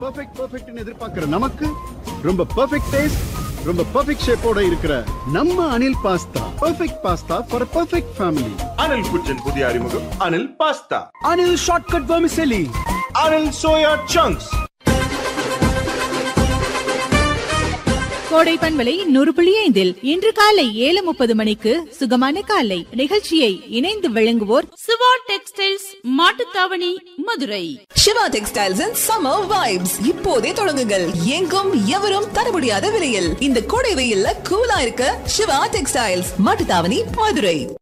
perfect பெர்ஃபெக்ட்னு எதிர்பார்க்கிற நமக்கு ரொம்ப பெர்ஃபெக்ட் டேஸ்ட் ரொம்ப பெர்ஃபெக்ட் ஷேப்போட இருக்கிற நம்ம Anil pasta perfect pasta for perfect family Anil kitchen புதிய அறிமுகம் Anil pasta Anil shortcut vermicelli Anil soya chunks கோடை பண்பலை நூறு புள்ளி ஐந்தில் இன்று காலை ஏழு முப்பது மணிக்கு சுகமான காலை நிகழ்ச்சியை இணைந்து வழங்குவோர் Siva textiles Mattuthavani Madurai Siva textiles and summer vibes இப்போதே தொடங்குங்கள் எங்கும் எவரும் தர முடியாத விலையில் இந்த கோடை வெயில்ல கூலா இருக்க சிவா டெக்ஸ்டைல்ஸ் மாட்டுத்தாவணி மதுரை